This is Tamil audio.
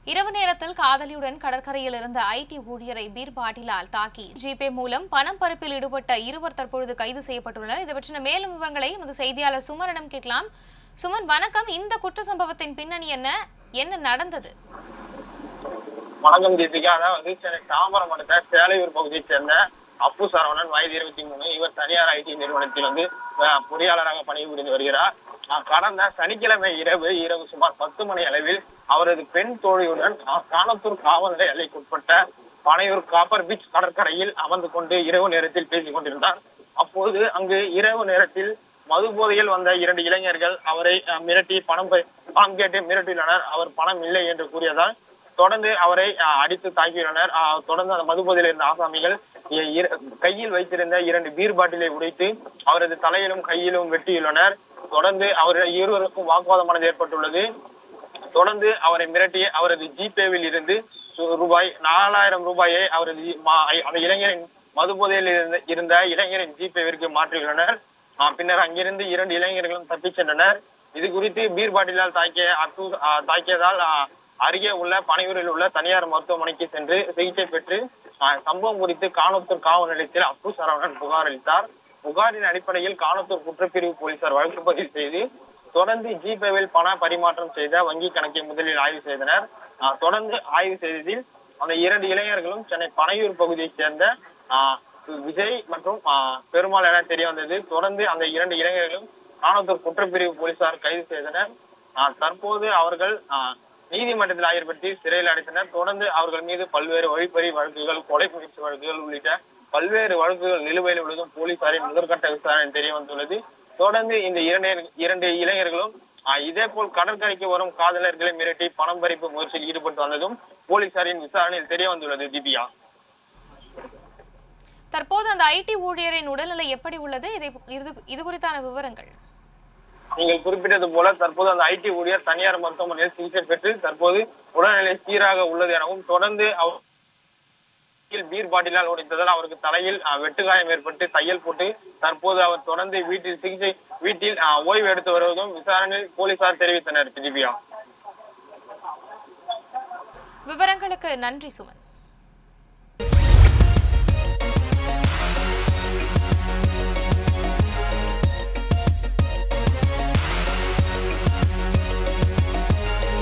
இரவு நேரத்தில் காதலியுடன் கடற்கரையில் இருந்த ஐடி ஊழியரை பீர் பாட்டிலால் தாக்கி ஜிபே மூலம் பணம் பறிப்பில் ஈடுபட்ட இருவர் தற்பொழுது கைது செய்யப்பட்டுள்ளனர் இது பற்றின மேலும் விவரங்களை நமது செய்தியாளர் சுமனிடம் கேட்கலாம் சுமன் வணக்கம் இந்த குற்ற சம்பவத்தின் பின்னணி என்ன என்ன நடந்தது வணக்கம் தீபிகா அதான் வந்து சென்னை தாம்பரம் அடுத்த சேலையூர் பகுதியைச் சேர்ந்த அப்பு சரவணன் வயது இருபத்தி மூணு இவர் தனியார் ஐடி நிறுவனத்தில் வந்து அஹ், பொறியாளராக பணிபுரிந்து வருகிறார் அஹ், கடந்த சனிக்கிழமை இரவு இரவு சுமார் பத்து மணி அளவில் அவரது பெண் தோழியுடன் அஹ், காணத்தூர் காவல் நிலைய எல்லைக்குட்பட்ட பனையூர் காப்பர் பீச் கடற்கரையில் அமர்ந்து கொண்டு இரவு நேரத்தில் பேசிக் கொண்டிருந்தார் அப்போது அங்கு இரவு நேரத்தில் மது போதையில் வந்த இரண்டு இளைஞர்கள் அவரை அஹ், மிரட்டி பணம் ப- பணம் கேட்டு மிரட்டியுள்ளனர் அவர் பணம் இல்லை என்று கூறியதால் தொடர்ந்து அவரை அஹ், அடித்து தாக்கியுள்ளனர் அஹ், தொடர்ந்து அந்த மதுபோதையில் இருந்த ஆசாமிகள் இ- இர- கையில் வைத்திருந்த இரண்டு பீர் பாட்டிலை உடைத்து அவரது தலையிலும் கையிலும் வெட்டியுள்ளனர் தொடர்ந்து அவர் இருவருக்கும் வாக்குவாதமானது ஏற்பட்டுள்ளது தொடர்ந்து அவரை மிரட்டி அவரது ஜிபேவில் இருந்து சு- ரூபாய் நாலாயிரம் ரூபாயை அவரது ஜி- மா- அந்த இளைஞரின் மதுபோதையில் இருந்த இருந்த இளைஞரின் ஜிபேவிற்கு மாற்றியுள்ளனர் ஆஹ் பின்னர் அங்கிருந்து இரண்டு இளைஞர்களும் தப்பிச் சென்றனர் இது குறித்து பீர் பாட்டிலால் தாக்கிய அத்து ஆஹ் தாக்கியதால் ஆஹ் அருகே உள்ள பனையூரில் உள்ள தனியார் மருத்துவமனைக்கு சென்று சிகிச்சை பெற்று ஆஹ் சம்பவம் குறித்து காணத்தூர் காவல் நிலையத்தில் அப்பு சரவணன் புகார் அளித்தார் புகாரின் அடிப்படையில் காணத்தூர் குற்றப்பிரிவு போலீசார் வழக்கு பதிவு செய்து தொடர்ந்து ஜிபேவில் பண பரிமாற்றம் செய்த வங்கி கணக்கை முதலில் ஆய்வு செய்தனர் ஆஹ் தொடர்ந்து ஆய்வு செய்ததில் அந்த இரண்டு இளைஞர்களும் சென்னை பனையூர் பகுதியைச் சேர்ந்த ஆஹ் விஜய் மற்றும் ஆஹ் பெருமாள் என தெரிய வந்தது தொடர்ந்து அந்த இரண்டு இளைஞர்களும் காணத்தூர் குற்றப்பிரிவு போலீசார் கைது செய்தனர் ஆஹ் தற்போது அவர்கள் ஆஹ் நீதிமன்றத்தில் ஆஜர்படுத்தி சிறையில் அடைத்தனர் தொடர்ந்து அவர்கள் மீது பல்வேறு வழிப்பறி வழக்குகள் கொலை முயற்சி வழக்குகள் உள்ளிட்ட பல்வேறு வழக்குகள் நிலுவையில் உள்ளதும் போலீசாரின் முதற்கட்ட விசாரணை தெரிய வந்துள்ளது தொடர்ந்து இந்த இரண்டு இரண்டு இளைஞர்களும் ஆஹ் இதே போல் கடற்கரைக்கு வரும் காதலர்களை மிரட்டி பணம் பறிப்பு முயற்சியில் ஈடுபட்டு வந்ததும் போலீசாரின் விசாரணையில் தெரிய வந்துள்ளது திவ்யா தற்போது அந்த ஐடி ஊழியரின் உடல்நிலை எப்படி உள்ளது இதை இது இது குறித்தான விவரங்கள் நீங்கள் குறிப்பிட்டது போல தற்போது அந்த ஐடி ஊழியர் தனியார் மருத்துவமனையில் சிகிச்சை பெற்று தற்போது உடல்நிலை சீராக உள்ளது எனவும் தொடர்ந்து அவர் பீர் பாட்டிலால் உடைத்ததால் அவருக்கு தலையில் அஹ், வெட்டுக்காயம் ஏற்பட்டு தையல் போட்டு தற்போது அவர் தொடர்ந்து வீட்டில் சிகிச்சை வீட்டில் அஹ், ஓய்வு எடுத்து வருவதும் விசாரணையில் போலீசார் தெரிவித்தனர் திவ்யா விவரங்களுக்கு நன்றி சுமன்